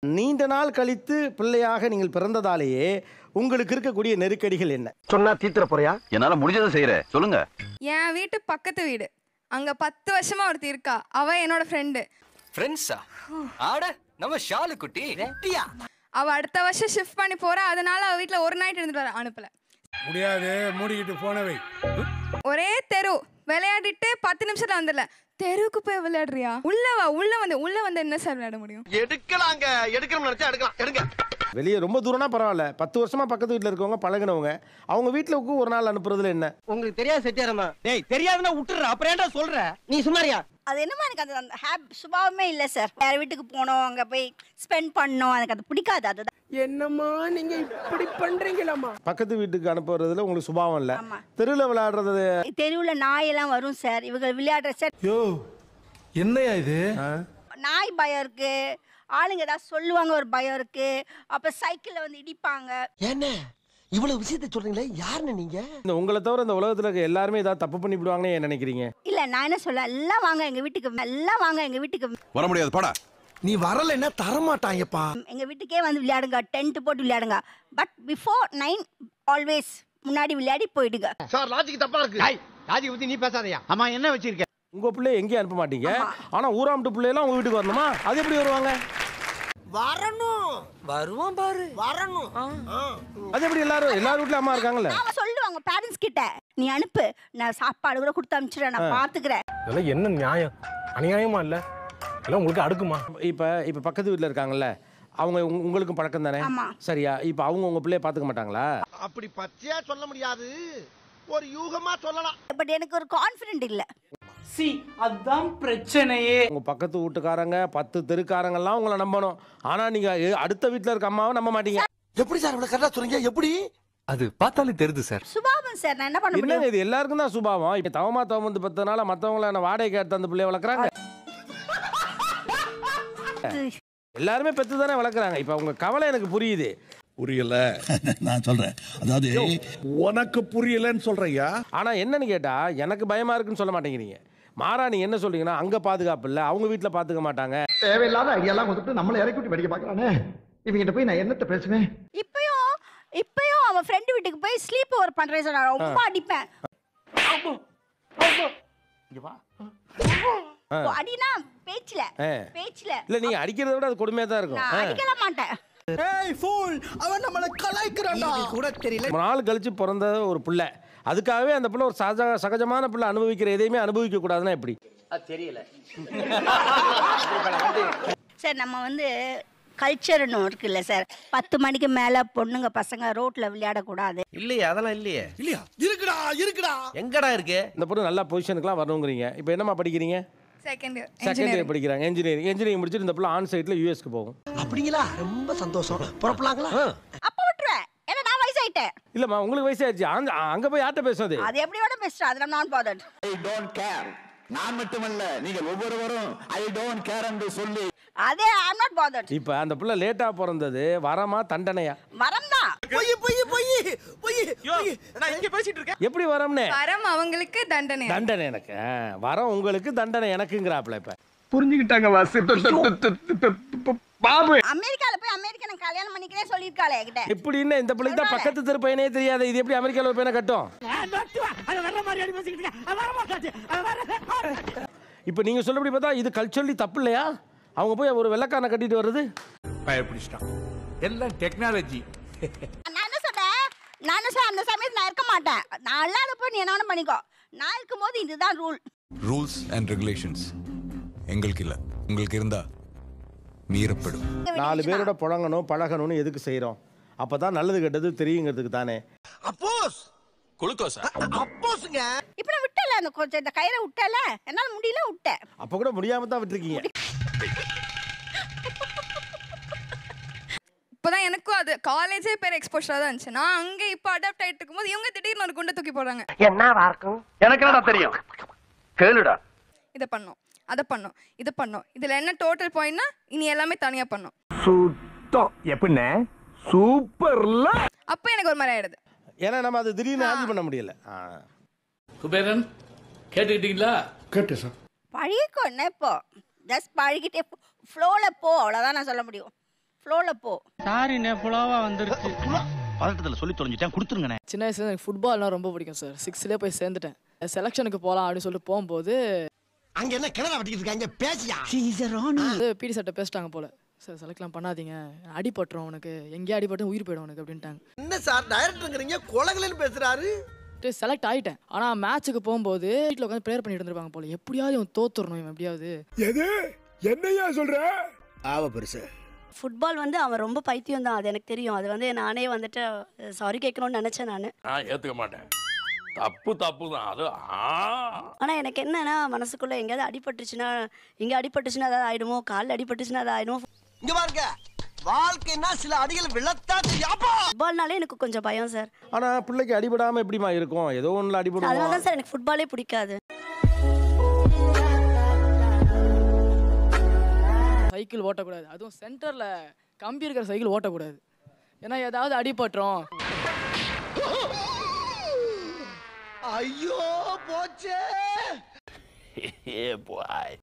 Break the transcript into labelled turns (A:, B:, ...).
A: நீண்ட நாள் கழித்து பிள்ளையாக நீங்கள் பிறந்ததாலேயே உங்களுக்கு இருக்கக்கூடிய நெருக்கடிகள் என்ன
B: சொன்னா தீத்துற போறியா
C: என்னால முடிஞ்சதை செய்யறேன் சொல்லுங்க
D: என் வீட்டு பக்கத்து வீடு அங்க பத்து வருஷமா ஒருத்தி இருக்கா அவ என்னோட ஃப்ரெண்டு
E: ஃப்ரெண்ட்ஸா ஆட நம்ம ஷாலு குட்டி
D: அவ அடுத்த வருஷம் ஷிஃப்ட் பண்ணி போறா அதனால அவ வீட்ல ஒரு நைட் இருந்துட்டு வர அனுப்பல
F: முடியாது மூடிக்கிட்டு போனவை
D: ஒரே தெரு விளையாடிட்டு பத்து நிமிஷத்துல வந்துடல தெருவுக்கு போய் விளையாடுறியா உள்ள வா உள்ள வந்து உள்ள வந்து என்ன சார் விளையாட முடியும்
B: எடுக்கலாங்க எடுக்கணும் நினைச்சா எடுக்கலாம் எடுங்க
A: வெளியே ரொம்ப தூரம்னா பரவாயில்ல பத்து வருஷமா பக்கத்து வீட்டில் இருக்கவங்க பழகினவங்க அவங்க வீட்டில் ஒரு நாள் அனுப்புறதுல என்ன
B: உங்களுக்கு தெரியாது செட்டியாரமா டேய் தெரியாதுன்னா விட்டுற அப்புறம் ஏன்டா சொல்ற நீ சும்மாரியா
G: அது என்னமோ எனக்கு அந்த அந்த ஹேப் சுபாவமே இல்லை சார் வேற வீட்டுக்கு போனோம் அங்கே போய் ஸ்பெண்ட் பண்ணோம் எனக்கு அது பிடிக்காது அதுதான்
F: என்னம்மா நீங்க இப்படி பண்றீங்களாமா
A: பக்கத்து வீட்டுக்கு அனுப்புறதுல உங்களுக்கு சுபாவம் இல்லை
G: ஆமா.
A: தெருவில் விளையாடுறது
G: தெருவில் நாயெல்லாம் வரும் சார் இவங்க விளையாடுற சார்
F: யோ என்னையா இது
G: நாய் பயம் இருக்கு ஆளுங்க ஏதாவது சொல்லுவாங்க ஒரு பயம் இருக்கு அப்புறம் சைக்கிளில் வந்து இடிப்பாங்க
B: என்ன இவ்வளவு விஷயத்தை சொல்றீங்களே யாருன்னு நீங்க
A: இந்த உங்களை தவிர இந்த உலகத்தில் இருக்க எல்லாருமே ஏதாவது தப்பு பண்ணிவிடுவாங்கன்னு ஏன் நினைக்கிறீங்க
G: இல்லை நான் என்ன சொல்ல எல்லாம் வாங்க எங்கள் வீட்டுக்கு எல்லாம் வாங்க எங்கள் வீட்டுக்கு
C: வர முடியாது போடா
F: நீ வரலைன்னா தரமாட்டாங்கப்பா
G: எங்கள் வீட்டுக்கே வந்து விளையாடுங்க டென்ட் போட்டு விளையாடுங்க பட் பிஃபோர் நைன் ஆல்வேஸ் முன்னாடி விளையாடி போயிடுங்க
B: சார் லாஜிக் தப்பா இருக்கு லாஜிக் பத்தி நீ பேசாதயா ஆமா என்ன வச்சிருக்க
A: உங்கள் பிள்ளைய எங்கேயும் அனுப்ப மாட்டீங்க ஆனால் ஊராமட்டு பிள்ளையெல்லாம் உங்கள் வீட்டுக்கு வரணுமா அது எப்படி வருவாங்க
B: வரணும்
E: வருவான் பாரு
B: வரணும்
A: அது எப்படி எல்லாரும் எல்லார் வீட்லயும் அம்மா இருக்காங்கல்ல
G: அவன் சொல்லுவாங்க பேரண்ட்ஸ் கிட்ட நீ அனுப்பு நான் சாப்பாடு கூட கொடுத்து அனுப்பிச்சிடுறேன் நான் பாத்துக்கிறேன்
F: இதெல்லாம் என்ன நியாயம் அநியாயமா இல்ல எல்லாம் உங்களுக்கு அடுக்குமா
A: இப்போ இப்போ பக்கத்து வீட்டில் இருக்காங்கல்ல அவங்க உங்க- உங்களுக்கும் பழக்கம் தானே
G: ஆமா.
A: சரியா இப்போ அவங்க உங்கள் பிள்ளைய பார்த்துக்க மாட்டாங்களா
B: அப்படி பச்சையா சொல்ல முடியாது ஒரு யூகமா சொல்லலாம்
G: பட் எனக்கு ஒரு கான்ஃபிடென்ட் இல்ல
H: சி அதான் பிரச்சனையே
A: உங்கள் பக்கத்து வீட்டுக்காரங்க பத்து தெருக்காரங்கெல்லாம் உங்களை நம்பணும் ஆனால் நீங்கள் அடுத்த வீட்டில் இருக்க அம்மாவை நம்ப மாட்டீங்க
B: எப்படி சார் இவ்வளவு கரெக்டா சொல்றீங்க எப்படி
E: அது பார்த்தாலே தெரியுது சார்
G: சுபாவம் சார் நான் என்ன பண்ண
A: என்னங்க
G: முடியும்
A: இது எல்லாருக்கும் தான் சுபாவம் இப்போ தவமா தவம் வந்து பத்தனால மற்றவங்கள என்ன வாடகைக்கு எடுத்து அந்த பிள்ளைய வளர்க்குறாங்க எல்லாருமே பெத்து தானே வளர்க்குறாங்க இப்போ உங்க கவலை எனக்கு புரியுது
I: புரியல நான் சொல்றேன் அதாவது உனக்கு புரியலன்னு சொல்றையா
A: ஆனா என்னன்னு கேட்டா எனக்கு பயமா இருக்குன்னு சொல்ல மாட்டேங்கிறீங்க மாறா நீங்க என்ன சொல்றீங்கன்னா அங்க பாதுகாப்பு இல்ல அவங்க வீட்ல பாத்துக்க மாட்டாங்க
B: தேவையில்லாத ஐடியாலாம் கொடுத்துட்டு நம்மள இறக்கி விட்டு படிக்க பாக்குறானே இவங்கிட்ட போய் நான் என்னத்த பேசுவேன்
G: இப்பயும் இப்பயும் அவன் ஃப்ரெண்டு வீட்டுக்கு போய் ஸ்லீப் ஓவர் பண்றேன் சார் நான் ரொம்ப அடிப்பேன்
A: ஆ.
G: ஓ, அடினா பேச்சுல
A: ஆ.
G: பேச்சுல
A: இல்ல நீங்க அடிக்கிறத விட அது கொடுமையா தான் இருக்கும்
G: நான்
A: ஆ.
G: அடிக்கலாம் மாட்டேன்
F: அவன் நம்மள கலாய்க்கிறான்டா கூட தெரியல
A: ரொம்ப நாள் கழிச்சு பிறந்த ஒரு பிள்ளை அதுக்காகவே அந்த பிள்ளை ஒரு சகஜ சகஜமான பிள்ளை அனுபவிக்கிற எதையுமே அனுபவிக்க கூடாதுன்னா எப்படி
G: சார் நம்ம வந்து கல்ச்சர்னு இருக்குல்ல சார் பத்து மணிக்கு மேல பொண்ணுங்க பசங்க ரோட்ல விளையாடக்கூடாது
J: இல்லையே அதெல்லாம் இல்லையே
F: இல்லையா இருக்குடா இருக்குடா
J: எங்கடா இருக்கு
A: இந்த பொண்ணு நல்ல பொசிஷனுக்குலாம் வரணுங்கிறீங்க இப்போ என்னம்மா படிக்கிறீங்க
D: செகண்ட் இயர்
A: செகண்ட் இயர் படிக்கிறாங்க இன்ஜினியரிங் இன்ஜினியரிங் முடிச்சுட்டு இந்த பிள்ளை ஆன் சைட்டில் யூஎஸ்க்கு போகும்
B: அப்படிங்களா ரொம்ப சந்தோஷம் புறப்படலாங்களா
G: அப்ப விட்டுருவேன் ஏன்னா நான் வயசாயிட்டேன்
A: இல்லம்மா உங்களுக்கு வயசாயிடுச்சு அங்க அங்க போய் யார்கிட்ட பேசுறது
G: அது எப்படி வேணா பெஸ்ட் அது நான் பாதட்
I: ஐ டோன்ட் கேர் நான் மட்டுமல்ல நீங்கள் ஒவ்வொருவரும் ஐ டோன்ட் கேர் என்று சொல்லி
G: அதே ஐம் நாட் பாதட்
A: இப்போ அந்த பிள்ளை லேட்டா பிறந்தது வரமா தண்டனையா
G: வரம் தான்
F: பொய் பொய் பொய் பொய்
J: நான் இங்க பேசிட்டு இருக்கேன்
A: எப்படி வரம்னே
D: வரம் அவங்களுக்கு தண்டனை
A: தண்டனை எனக்கு ஆ, வரம் உங்களுக்கு தண்டனை எனக்குங்கிறாப்ல இப்ப
F: புரிஞ்சுக்கிட்டாங்க வாசு பாபு
G: அமெரிக்கால போய் அமெரிக்கா நான் கல்யாணம் பண்ணிக்கிறேன் சொல்லியிருக்காளே என்கிட்ட
A: எப்படின்னு இந்த பிள்ளைக்கு தான் பக்கத்து தெரு பையனே தெரியாது இது எப்படி அமெரிக்கால ஒரு பையனை கட்டும் இப்போ நீங்க சொல்லபடி பார்த்தா இது கல்ச்சொல்லி தப்பு இல்லையா அவங்க போய் ஒரு வெள்ளக்காரனை கட்டிட்டு வர்றது
F: பயப்பிடிச்சிட்டான் எல்லாம் டெக்னாலஜி
G: நான் என்ன சொல்றேன் நான் என்ன சொல்றேன் அந்த சமயத்துல நான் இருக்க மாட்டேன் நான் இல்லாத போய் நீ என்ன வேணா பண்ணிக்கோ நான் இருக்கும்போது இதுதான் ரூல்
I: ரூல்ஸ் அண்ட் ரெகுலேஷன்ஸ் எங்களுக்கு இல்ல உங்களுக்கு இருந்தா மீறப்படும்
A: நாலு பேரோட புழங்கணும் பழகணும்னு எதுக்கு செய்றோம் அப்பதான் நல்லது கெட்டது தெரியுங்கிறதுக்கு தானே
B: அப்போஸ்
J: குளுக்கோஸா
B: அப்போஸ்ங்க
G: இப்போ நான் விட்டல அந்த கொஞ்சம் இந்த கயிறை விட்டல என்னால முடியல விட்டேன்
A: அப்ப கூட முடியாம தான் விட்டுருக்கீங்க
D: இப்போதான் எனக்கும் அது காலேஜே பேர் எக்ஸ்போஷராக தான் இருந்துச்சு நான் அங்க இப்போ அடாப்ட் ஆயிட்டு இருக்கும்போது இவங்க திடீர்னு ஒரு குண்டை தூக்கி போடுறாங்க
B: என்னவா இருக்கும்
C: எனக்கு என்னடா தெரியும் கேளுடா
D: இதை பண்ணோம் அதை பண்ணோம் இது பண்ணோம் இதுல என்ன டோட்டல் பாயிண்ட்னா இனி எல்லாமே தனியா பண்ணோம்
F: சுத்தம் எப்படின்னு சூப்பர்ல
D: அப்போ எனக்கு ஒரு மாதிரி ஆயிடுது
A: ஏன்னா நம்ம அது திடீர்னு ஹேண்டில் பண்ண முடியல ஆ.
H: குபேரன் கேட்டுக்கிட்டீங்களா
F: கேட்டு சார்
G: பழகிக்கோ என்ன இப்போ ஜஸ்ட் பழகிட்டே ஃப்ளோவில் போ அவ்வளோதான் நான் சொல்ல முடியும் ஃப்ளோல போ
H: சாரிண்ணே புலாவா வந்துருச்சு
J: பதட்டத்துல சொல்லி தொலைஞ்சிட்டேன் கொடுத்துருங்கண்ணே
K: சின்ன வயசுல எனக்கு ஃபுட்பால்னா ரொம்ப பிடிக்கும் சார் சிக்ஸ்லேயே போய் சேர்ந்துட்டேன் செலெக்ஷனுக்கு போகலாம் அப்படின்னு சொல்லிட்டு போகும்போது
B: அங்க என்ன கிணறு வட்டிக்கிட்டு இருக்காங்க பேசியா
K: பிடி சட்டை பேசிட்டாங்க போல சார் செலக்ட்லாம் பண்ணாதீங்க அடிபட்டுரும் உனக்கு எங்கேயும் அடிபட்டு உயிர் போயிடும் உனக்கு அப்படின்ட்டாங்க
B: என்ன சார் டைரக்டருங்கிறீங்க கொலகலன்னு பேசுறாரு
K: செலக்ட் ஆயிட்டேன் ஆனா மேட்ச்சுக்கு போகும்போது வீட்டில் உட்காந்து ப்ரேயர் பண்ணிட்டு இருந்திருப்பாங்க போல எப்படியாவது இவன் தோத்துறணும் இவன் எப்படியாவது
F: எது என்னையா சொல்ற
B: ஆவ பெருசு
G: ஃபுட்பால் வந்து அவன் ரொம்ப பைத்தியம் தான் அது எனக்கு தெரியும் அது வந்து நானே வந்துட்டு சாரி கேட்கணும்னு நினைச்சேன் நான்
J: நான் ஏத்துக்க மாட்டேன் தப்பு தப்பு தான் அது
G: ஆனா எனக்கு என்னன்னா மனசுக்குள்ள எங்கேயாவது அடிபட்டுச்சுன்னா இங்க அடிபட்டுச்சுன்னா ஏதாவது ஆயிடுமோ காலில் அடிபட்டுச்சுன்னா ஏதாவது ஆயிடுமோ
B: இங்க பாருங்க வாழ்க்கைன்னா சில அடிகள் விழத்தா தெரியாப்பா
G: ஃபுட்பால்னாலே எனக்கு கொஞ்சம் பயம் சார்
A: ஆனால் பிள்ளைக்கு அடிபடாமல் எப்படிமா இருக்கும் ஏதோ ஒன்றில்
G: அதனால
A: அடிபடுவோம்
G: தான் சார் எனக்கு ஃபுட்பாலே பிடிக்காது
K: சைக்கிள் ஓட்டக்கூடாது அதுவும் சென்டர்ல கம்பி இருக்கிற சைக்கிள் ஓட்டக்கூடாது ஏன்னா ஏதாவது அடிபட்டுரும்
B: ஐயோ போச்சே
J: ஏ பாய்